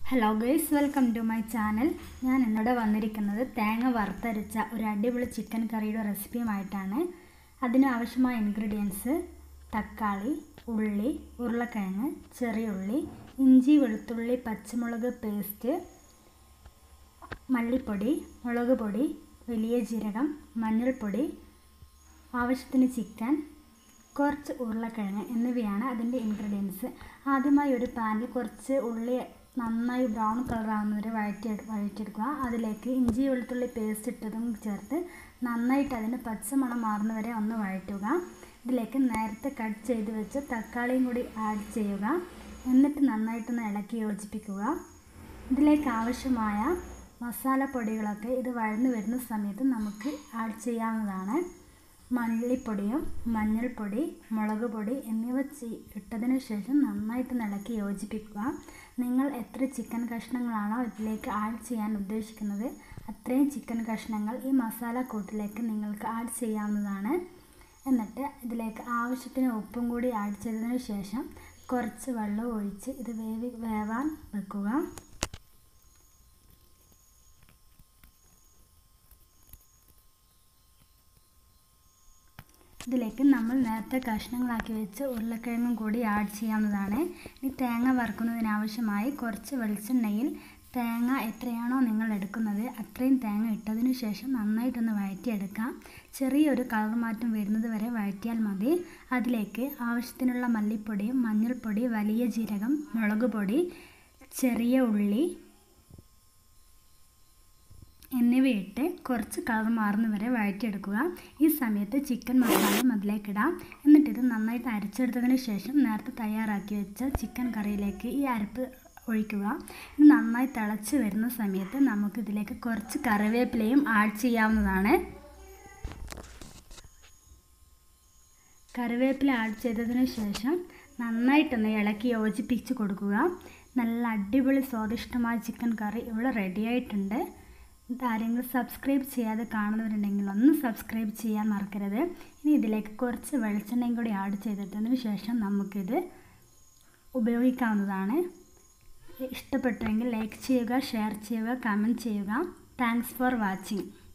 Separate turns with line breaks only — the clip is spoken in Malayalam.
hello guys welcome to my channel ഞാൻ ഇന്നിവിടെ വന്നിരിക്കുന്നത് തേങ്ങ വറുത്തരച്ച ഒരു അടിപൊളി ചിക്കൻ കറിയുടെ റെസിപ്പിയുമായിട്ടാണ് അതിന് ആവശ്യമായ ഇൻഗ്രീഡിയൻസ് തക്കാളി ഉള്ളി ഉരുളക്കിഴങ്ങ് ചെറിയ ഉള്ളി ഇഞ്ചി വെളുത്തുള്ളി പച്ചമുളക് പേസ്റ്റ് മല്ലിപ്പൊടി മുളക് പൊടി വലിയ ജീരകം മഞ്ഞൾപ്പൊടി ആവശ്യത്തിന് ചിക്കൻ കുറച്ച് ഉരുളക്കിഴങ്ങ് എന്നിവയാണ് അതിൻ്റെ ഇൻഗ്രീഡിയൻസ് ആദ്യമായി ഒരു പാനിൽ കുറച്ച് ഉള്ളി നന്നായി ബ്രൗൺ കളർ ആകുന്നവരെ വഴറ്റി വഴറ്റിയെടുക്കുക അതിലേക്ക് ഇഞ്ചി വെളുത്തുള്ളി പേസ്റ്റ് ഇട്ടതും ചേർത്ത് നന്നായിട്ട് അതിൻ്റെ പച്ചമണം മാറുന്നവരെ ഒന്ന് വഴറ്റുക ഇതിലേക്ക് നേരത്തെ കട്ട് ചെയ്ത് വെച്ച് തക്കാളിയും കൂടി ആഡ് ചെയ്യുക എന്നിട്ട് നന്നായിട്ടൊന്ന് ഇളക്കി യോജിപ്പിക്കുക ഇതിലേക്ക് ആവശ്യമായ മസാലപ്പൊടികളൊക്കെ ഇത് വഴന്നു വരുന്ന സമയത്ത് നമുക്ക് ആഡ് ചെയ്യാവുന്നതാണ് മല്ലിപ്പൊടിയും മഞ്ഞൾപ്പൊടി മുളക് പൊടി എന്നിവ ഇട്ടതിന് ശേഷം നന്നായിട്ട് ഇളക്കി യോജിപ്പിക്കുക നിങ്ങൾ എത്ര ചിക്കൻ കഷ്ണങ്ങളാണോ ഇതിലേക്ക് ആഡ് ചെയ്യാൻ ഉദ്ദേശിക്കുന്നത് അത്രയും ചിക്കൻ കഷ്ണങ്ങൾ ഈ മസാല കൂട്ടിലേക്ക് നിങ്ങൾക്ക് ആഡ് ചെയ്യാവുന്നതാണ് എന്നിട്ട് ഇതിലേക്ക് ആവശ്യത്തിന് ഉപ്പും കൂടി ആഡ് ചെയ്തതിന് ശേഷം കുറച്ച് വെള്ളം ഒഴിച്ച് ഇത് വേവി വേവാൻ വെക്കുക ഇതിലേക്ക് നമ്മൾ നേരത്തെ കഷ്ണങ്ങളാക്കി വെച്ച് ഉരുളക്കിഴങ്ങും കൂടി ആഡ് ചെയ്യാവുന്നതാണ് ഈ തേങ്ങ വറുക്കുന്നതിനാവശ്യമായി കുറച്ച് വെളിച്ചെണ്ണയിൽ തേങ്ങ എത്രയാണോ നിങ്ങൾ എടുക്കുന്നത് അത്രയും തേങ്ങ ഇട്ടതിന് ശേഷം നന്നായിട്ടൊന്ന് വഴറ്റിയെടുക്കാം ചെറിയൊരു കളർ മാറ്റം വരുന്നത് വരെ വഴറ്റിയാൽ മതി അതിലേക്ക് ആവശ്യത്തിനുള്ള മല്ലിപ്പൊടിയും മഞ്ഞൾപ്പൊടി വലിയ ജീരകം മുളക് പൊടി ചെറിയ ഉള്ളി എന്നിവയിട്ട് കുറച്ച് കളർ മാറുന്ന വരെ വഴറ്റിയെടുക്കുക ഈ സമയത്ത് ചിക്കൻ മസാലയും അതിലേക്കിടാം എന്നിട്ടിത് നന്നായിട്ട് അരച്ചെടുത്തതിന് ശേഷം നേരത്തെ തയ്യാറാക്കി വെച്ച ചിക്കൻ കറിയിലേക്ക് ഈ അരപ്പ് ഒഴിക്കുക ഇത് നന്നായി തിളച്ച് വരുന്ന സമയത്ത് നമുക്കിതിലേക്ക് കുറച്ച് കറിവേപ്പിലയും ആഡ് ചെയ്യാവുന്നതാണ് കറിവേപ്പില ആഡ് ചെയ്തതിന് ശേഷം നന്നായിട്ടൊന്ന് ഇളക്കി യോജിപ്പിച്ച് കൊടുക്കുക നല്ല അടിപൊളി സ്വാദിഷ്ടമായ ചിക്കൻ കറി ഇവിടെ റെഡിയായിട്ടുണ്ട് ആരെങ്കിലും സബ്സ്ക്രൈബ് ചെയ്യാതെ കാണുന്നവരുണ്ടെങ്കിൽ ഒന്ന് സബ്സ്ക്രൈബ് ചെയ്യാൻ മറക്കരുത് ഇനി ഇതിലേക്ക് കുറച്ച് വെളിച്ചെണ്ണയും കൂടി ആഡ് ചെയ്തിട്ടതിന് ശേഷം നമുക്കിത് ഉപയോഗിക്കാവുന്നതാണ് ഇഷ്ടപ്പെട്ടുവെങ്കിൽ ലൈക്ക് ചെയ്യുക ഷെയർ ചെയ്യുക കമൻറ്റ് ചെയ്യുക താങ്ക്സ് ഫോർ വാച്ചിങ്